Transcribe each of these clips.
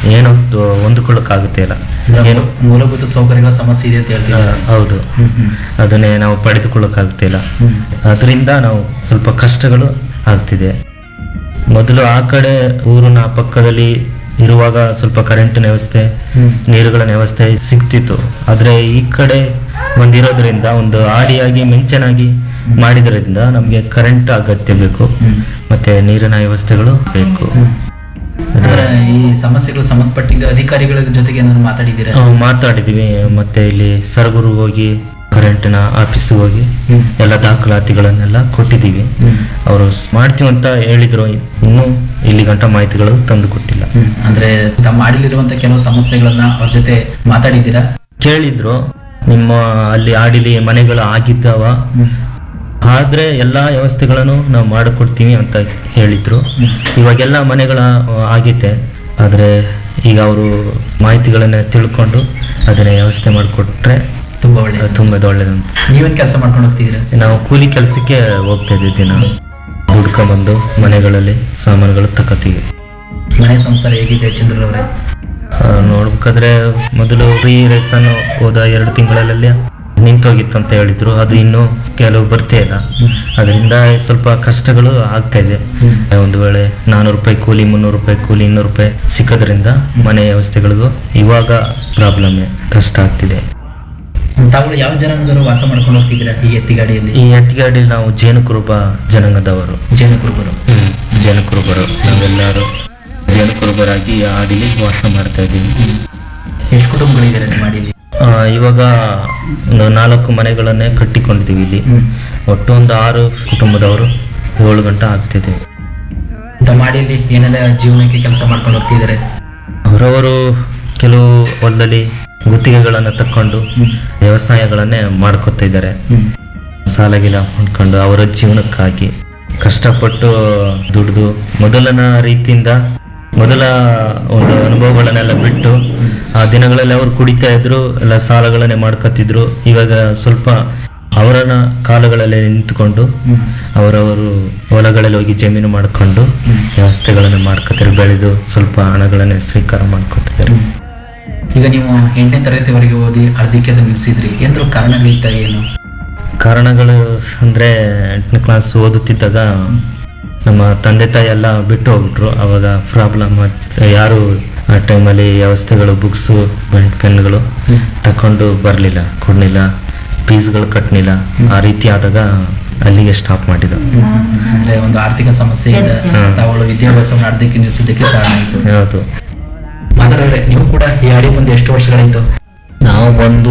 ಏನು ಹೊಂದ್ಕೊಳ್ಳೋಕ್ಕಾಗುತ್ತೆ ಇಲ್ಲ ಏನು ಮೂಲಭೂತ ಸೌಕರ್ಯಗಳ ಸಮಸ್ಯೆ ಇದೆ ಅಂತ ಆ, ಹೇಳ್ತಿದ್ದೀರಾ ಹೌದು ಹ್ಮ್, ಹ್ಮ್. ಅದನ್ನೇ ನಾವು ಪಡೆದುಕೊಳ್ಳೋಕ್ಕಾಗ್ತಿಲ್ಲ ಹ್ಮ್. ಅದರಿಂದ ನಾವು ಸ್ವಲ್ಪ ಕಷ್ಟಗಳು ಆಗ್ತಿದೆ ಮೊದಲು ಆ ಕಡೆ ಊರಿನ ಪಕ್ಕದಲ್ಲಿ ಇರುವಾಗ ಸ್ವಲ್ಪ ಕರೆಂಟಿನ ವ್ಯವಸ್ಥೆ ಹ್ಮ್. ನೀರುಗಳ ವ್ಯವಸ್ಥೆ ಸಿಗ್ತಿತ್ತು ಆದರೆ ಈ ಕಡೆ ಬಂದಿರೋದ್ರಿಂದ ಒಂದು ಆಡಿಯಾಗಿ ಮಿಂಚನಾಗಿ ಮಾಡಿದ್ರಿಂದ ನಮಗೆ ಕರೆಂಟ್ ಅಗತ್ಯ ಬೇಕು ಹ್ಮ್. ಮತ್ತೆ ನೀರಿನ ವ್ಯವಸ್ಥೆಗಳು ಬೇಕು ಅಂದ್ರೆ ಈ ಸಮಸ್ಯೆಗಳು ಸಂಬಂಧಪಟ್ಟಿದ್ದ ಅಧಿಕಾರಿಗಳ ಜೊತೆಗೆ ಏನಾದ್ರು ಮಾತಾಡಿದ್ದೀರಾ ನಾವು ಮಾತಾಡಿದ್ವಿ ಮತ್ತೆ ಇಲ್ಲಿ ಸರಗೂರು ಹೋಗಿ ಕರೆಂಟಿನ ಆಫೀಸಿಗೆ ಹೋಗಿ ಹ್ಮ್. ಎಲ್ಲ ದಾಖಲಾತಿಗಳನ್ನೆಲ್ಲ ಕೊಟ್ಟಿದ್ದೀವಿ ಹ್ಮ್. ಅವರು ಮಾಡ್ತೀವಿ ಅಂತ ಹೇಳಿದ್ರು ಇನ್ನೂ ಇಲ್ಲಿ ಗಂಟ ಮಾಹಿತಿಗಳು ತಂದು ಕೊಟ್ಟಿಲ್ಲ ಹ್ಮ್. ಅಂದ್ರೆ ತಮ್ಮ ಮಾಡಿಲಿರುವಂತ ಕೆಲವು ಸಮಸ್ಯೆಗಳನ್ನ ಅವ್ರ ಜೊತೆ ಮಾತಾಡಿದ್ದೀರಾ ಕೇಳಿದ್ರು ನಿಮ್ಮ ಅಲ್ಲಿ ಆಡಿಲಿ ಮನೆಗಳು ಆಗಿದ್ದಾವ ಆದ್ರೆ ಎಲ್ಲಾ ವ್ಯವಸ್ಥೆಗಳನ್ನು ನಾವು ಮಾಡಿಕೊಡ್ತೀವಿ ಅಂತ ಹೇಳಿದ್ರು ಇವಾಗೆಲ್ಲ ಮನೆಗಳ ಆಗೈತೆ ಆದ್ರೆ ಈಗ ಅವರು ಮಾಹಿತಿಗಳನ್ನ ತಿಳ್ಕೊಂಡು ಅದನ್ನ ವ್ಯವಸ್ಥೆ ಮಾಡಿಕೊಟ್ರೆ ತುಂಬಾ ಒಳ್ಳೆ ತುಂಬಾ ಒಳ್ಳೇದಂತ ನೀವೇನ್ ಕೆಲಸ ಮಾಡ್ಕೊಂಡು ಹೋಗ್ತಿದ್ದೀರಾ ನಾವು ಕೂಲಿ ಕೆಲಸಕ್ಕೆ ಹೋಗ್ತಾ ಇದ್ದೀವಿ ದಿನ ದುಡ್ಕೊಂಬಂದು ಮನೆಗಳಲ್ಲಿ ಸಾಮಾನುಗಳು ತಗೋತೀವಿ ಮನೆ ಸಂಸಾರ ಹೇಗಿದೆ ಚಂದ್ರರವರೇ ಆ, ನೋಡ್ಬೇಕಾದ್ರೆ ಮೊದಲು ಫ್ರೀ ರೇಸನ್ ಹೋದ ಎರಡು ತಿಂಗಳಲ್ಲಿ ನಿಂತೋಗಿತ್ತು ಅಂತ ಹೇಳಿದ್ರು ಅದು ಇನ್ನೂ ಕೆಲವು ಬರ್ತಾ ಇಲ್ಲ ಅದರಿಂದ ಸ್ವಲ್ಪ ಕಷ್ಟಗಳು ಆಗ್ತಾ ಇದೆ ಒಂದು ವೇಳೆ ನಾನ್ನೂರು ರೂಪಾಯಿ ಕೂಲಿ ಮುನ್ನೂರು ರೂಪಾಯಿ ಕೂಲಿ ಇನ್ನೂರು ರೂಪಾಯಿ ಸಿಕ್ಕೋದ್ರಿಂದ ಮನೆ ವ್ಯವಸ್ಥೆಗಳಿಗೂ ಇವಾಗ ಪ್ರಾಬ್ಲಮ್ ಕಷ್ಟ ಆಗ್ತಿದೆ ತಾವುಗಳು ಯಾವ ಜನಾಂಗದವರು ವಾಸ ಮಾಡ್ಕೊಂಡು ಹೋಗ್ತಿದ್ದೀರಾ ಈ ಎತ್ತಿಗಾಡಿಯಲ್ಲಿ ಈ ಎತ್ತಿಗಾಡಿ ನಾವು ಜೇನುಕುರುಬ ಜನಾಂಗದವರು ಜೇನು ಕುರುಬರು ಹ್ಮ್, ಜೇನುಕುರುಬರು ನಾವೆಲ್ಲರೂ ಜೇನುಕುರುಬರಾಗಿ ಈ ಆಡಿಲಿ ವಾಸ ಮಾಡ್ತಾ ಇದ್ದೀವಿ ಎಷ್ಟು ಕುಟುಂಬಗಳಿದ್ದಾರೆ ನಿಮ್ಮ ಮಾಡಿಲಿ ಆ, ಇವಾಗ ಒಂದು ನಾಲ್ಕು ಮನೆಗಳನ್ನೇ ಕಟ್ಟಿಕೊಂಡಿದ್ದೀವಿ ಇಲ್ಲಿ ಒಟ್ಟು ಒಂದು ಆರು ಕುಟುಂಬದವರು ಏಳು ಗಂಟೆ ಆಗ್ತಿದೆ ತಮ್ಮ ಮಾಡಿಯಲ್ಲಿ ಏನೆಲ್ಲ ಜೀವನಕ್ಕೆ ಕೆಲಸ ಮಾಡ್ಕೊಂಡು ಹೋಗ್ತಿದ್ದಾರೆ ಅವರವರು ಕೆಲವು ಹೊಲದಲ್ಲಿ ಗುತ್ತಿಗೆಗಳನ್ನು ತಕ್ಕೊಂಡು ವ್ಯವಸಾಯಗಳನ್ನೇ ಮಾಡ್ಕೊತಾ ಇದ್ದಾರೆ ಸಾಲಗಿಲ ಮಾಡ್ಕೊಂಡು ಅವರ ಜೀವನಕ್ಕಾಗಿ ಕಷ್ಟಪಟ್ಟು ದುಡಿದು ಮೊದಲನ ರೀತಿಯಿಂದ ಮೊದಲ ಒಂದು ಅನುಭವಗಳನ್ನೆಲ್ಲ ಬಿಟ್ಟು ಆ ದಿನಗಳಲ್ಲಿ ಅವರು ಕುಡಿತಾ ಇದ್ರು ಎಲ್ಲ ಸಾಲಗಳನ್ನೇ ಮಾಡ್ಕೊತಿದ್ರು ಇವಾಗ ಸ್ವಲ್ಪ ಅವರನ್ನ ಕಾಲಗಳಲ್ಲಿ ನಿಂತುಕೊಂಡು ಅವರವರು ಹೊಲಗಳಲ್ಲಿ ಹೋಗಿ ಜಮೀನು ಮಾಡ್ಕೊಂಡು ವ್ಯವಸ್ಥೆಗಳನ್ನು ಮಾಡ್ಕೊತಾರೆ ಬೆಳೆದು ಸ್ವಲ್ಪ ಹಣಗಳನ್ನೇ ಸ್ವೀಕಾರ ಮಾಡ್ಕೊತಿದ್ದಾರೆ ಈಗ ನೀವು ಎಂಟನೇ ತರಗತಿವರೆಗೆ ಓದಿ ಅರ್ಧಕ್ಕೆ ಅದು ನಿಲ್ಲಿಸಿದ್ರಿ ಏನಾದ್ರು ಕಾರಣಗಳಿತ್ತ ಏನು ಕಾರಣಗಳು ಅಂದರೆ ಎಂಟನೇ ಕ್ಲಾಸ್ ಓದುತ್ತಿದ್ದಾಗ ನಮ್ಮ ತಂದೆ ತಾಯಿ ಎಲ್ಲ ಬಿಟ್ಟು ಹೋಗ್ಬಿಟ್ರು ಅವಾಗ ಪ್ರಾಬ್ಲಮ್ ಯಾರು ಆ ಟೈಮಲ್ಲಿ ವ್ಯವಸ್ಥೆಗಳು ಬುಕ್ಸು ಬೆಂಟ್ ಪೆನ್ಗಳು ತಕೊಂಡು ಬರಲಿಲ್ಲ ಕೊಡಲಿಲ್ಲ ಫೀಸ್ಗಳು ಕಟ್ಟಲಿಲ್ಲ ಆ ರೀತಿ ಆದಾಗ ಅಲ್ಲಿಗೆ ಸ್ಟಾಪ್ ಮಾಡಿದ ಅಂದ್ರೆ ಒಂದು ಆರ್ಥಿಕ ಸಮಸ್ಯೆಯಿಂದ ಹ್ಮ್. ತಾವುಗಳು ವಿದ್ಯಾಭ್ಯಾಸವನ್ನು ಅರ್ಧಕ್ಕೆ ನಿಲ್ಲಿಸಿದ್ದಕ್ಕೆ ಕಾರಣ ಆಯಿತು ಹೌದು ಮಾತಾಡೋರೆ ನೀವು ಕೂಡ ಈ ಹಾಡಿ ಬಂದು ಎಷ್ಟು ವರ್ಷಗಳಾಯ್ತು ನಾವು ಬಂದು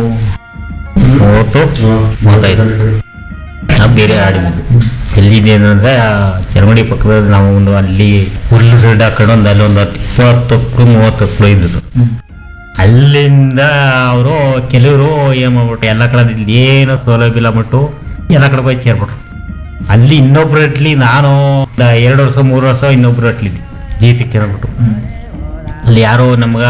ಮೂವತ್ತು ಮೂವತ್ತೈದು ನಾವು ಬೇರೆ ಆಡಿದ್ದು ಎಲ್ಲಿದೆ ಅಂದ್ರೆ ಚರ್ಮಡಿ ಪಕ್ಕದಲ್ಲಿ ನಾವು ಒಂದು ಅಲ್ಲಿ ಹುಲ್ಲು ಸೈಡ್ ಹಾಕೊಂಡು ಒಂದು ಅಲ್ಲಿ ಒಂದು ಇಪ್ಪತ್ತು ಹತ್ತು ಮೂವತ್ತು ಹತ್ತು ಇದ್ದು ಅಲ್ಲಿಂದ ಅವರು ಕೆಲವರು ಏನು ಮಾಡ್ಬಿಟ್ಟು ಎಲ್ಲ ಕಡೆ ಇಲ್ಲಿ ಏನು ಸೌಲಭ್ಯ ಇಲ್ಲ ಬಿಟ್ಟು ಎಲ್ಲ ಕಡೆ ಹೋಗಿ ಸೇರ್ಬಿಟ್ರು ಅಲ್ಲಿ ಇನ್ನೊಬ್ರು ಇಟ್ಲಿ ನಾನು ಒಂದು ಎರಡು ವರ್ಷ ಮೂರು ವರ್ಷ ಇನ್ನೊಬ್ರು ಇಟ್ಲಿದ್ದೆ ಜೀತಕ್ಕೆ ಅಂದ್ಬಿಟ್ಟು ಅಲ್ಲಿ ಯಾರು ನಮ್ಗ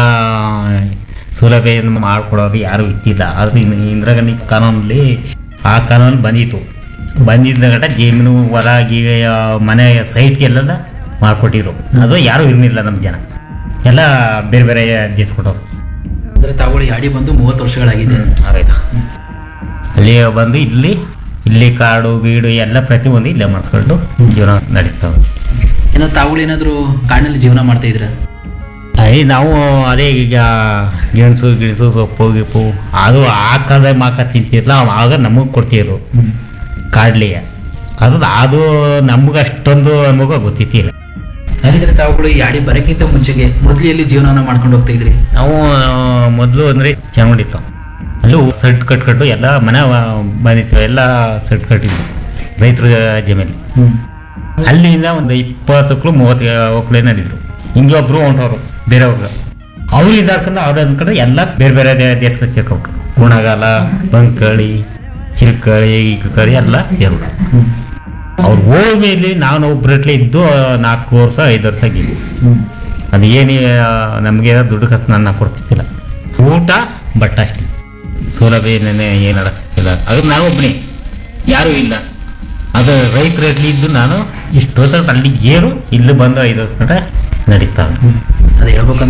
ಸೌಲಭ್ಯ ಮಾಡ್ಕೊಡೋರು ಯಾರು ಇತ್ತಿಲ್ಲ ಆದ್ರೆ ಇನ್ನು ಇಂದಿರಾ ಗಾಂಧಿ ಕಾನೂನಲ್ಲಿ ಆ ಕಾನೂನು ಬಂದಿತ್ತು ಬಂದಿದ್ದ ಗಂಟ ಜಮೀನು ಹೊಲ ಗೀವೆ ಆ, ಮನೆ ಸೈಟ್ಗೆಲ್ಲ ಮಾಡ್ಕೊಟ್ಟಿದ್ರು ಅದು ಯಾರು ಇರಲಿಲ್ಲ ನಮ್ಮ ಜನ ಎಲ್ಲ ಬೇರೆ ಬೇರೆ ದೇಶಕೊಟ್ಟವ್ರು ಅಂದ್ರೆ ತಾವುಗಳು ಈ ಹಾಡಿ ಬಂದು ಮೂವತ್ತು ವರ್ಷಗಳಾಗಿದೆ ಆಯ್ತಾ ಅಲ್ಲಿ ಬಂದು ಇಲ್ಲಿ ಇಲ್ಲಿ ಕಾಡು ಗೀಡು ಎಲ್ಲ ಪ್ರತಿಯೊಂದು ಇಲ್ಲೇ ಮಾಡಿಸ್ಕೊಂಡು ಜೀವನ ನಡೀತಾವೆ ಏನೋ ತಾವುಗಳು ಏನಾದ್ರು ಕಾಡಿನಲ್ಲಿ ಜೀವನ ಮಾಡ್ತಾ ಇದ್ರ ಅಯ್ಯ ನಾವು ಅದೇ ಈಗ ಗೆಣಸು ಗಿಣಸು ಸೊಪ್ಪು ಗಿಪ್ಪು ಅದು ಆ ಕಾಲದಾಗ ಮಾಕ ತಿಂತಿರ್ಲ ಆಗ ನಮಗೆ ಕೊಡ್ತಿದ್ರು ಕಾಡ್ಲಿಗೆ ಅದು ಅದು ನಮ್ಗೆ ಅಷ್ಟೊಂದು ನಮಗೆ ಗೊತ್ತಿತ್ತಿಲ್ಲ ಹಾಗಿದ್ರೆ ತಾವುಗಳು ಈ ಹಾಡಿ ಬರೋಕ್ಕಿಂತ ಮುಂಚೆಗೆ ಮೊದಲಿಯಲ್ಲಿ ಜೀವನನ ಮಾಡ್ಕೊಂಡು ಹೋಗ್ತಾ ಇದ್ರಿ ನಾವು ಮೊದಲು ಅಂದರೆ ಚೆನ್ನಾಗಿತ್ತು ಅಲ್ಲೂ ಸೆಟ್ ಕಟ್ಕೊಂಡು ಎಲ್ಲ ಮನೆ ಬಂದಿತ್ತು ಎಲ್ಲ ಸೆಟ್ ಕಟ್ಟಿದ್ವು ರೈತರ ಜಮೀನು ಅಲ್ಲಿಂದ ಒಂದು ಇಪ್ಪತ್ತಕ್ಕಳು ಮೂವತ್ತು ಒಕ್ಕಳೇ ನಡೀದ್ರು ಹಿಂಗೆ ಒಬ್ರು ಹೊಂಟವ್ರು ಬೇರೆಯವ್ರು ಅವ್ರು ಇದಾಡ್ಕೊಂಡು ಅವ್ರು ಅಂದ್ಕೊಂಡು ಎಲ್ಲ ಬೇರೆ ಬೇರೆ ದೇ- ದೇಶಕ್ಕೆ ಸೇರ್ಕೊಂಡ್ರು ಗುಣಗಾಲ ಬಂಕಳಿ ಚಿಲ್ಕಳಿ ಕಳಿ ಎಲ್ಲ ಸೇರ್ಬಿಟ್ರು ಅವ್ರು ಹೋದ್ಮೇಲೆ ನಾನು ಒಬ್ಬರಟ್ಲೆ ಇದ್ದು ನಾಲ್ಕು ವರ್ಷ ಐದು ವರ್ಷ ಆಗಿದ್ವಿ ಅದು ಏನು ನಮಗೆ ದುಡ್ಡು ಕಷ್ಟ ನನ್ನ ಕೊಡ್ತಿದ್ದಿಲ್ಲ ಊಟ ಬಟ್ಟ ಅಷ್ಟೇ ಸೌಲಭ್ಯ ಏನೇನೆ ಏನು ಇಲ್ಲ ಅದು ನಾನು ಒಬ್ಬನೇ ಯಾರೂ ಇಲ್ಲ ಅದು ರೈತರಲ್ಲಿ ಇದ್ದು ನಾನು ಇಷ್ಟು ಅಲ್ಲಿ ಏರು ಇಲ್ಲಿ ಬಂದು ಐದು ವರ್ಷ ಗಂಟೆ ನಡೀತಾವೆ ಅದು ಹೇಳ್ಬೇಕಂದ್ರೆ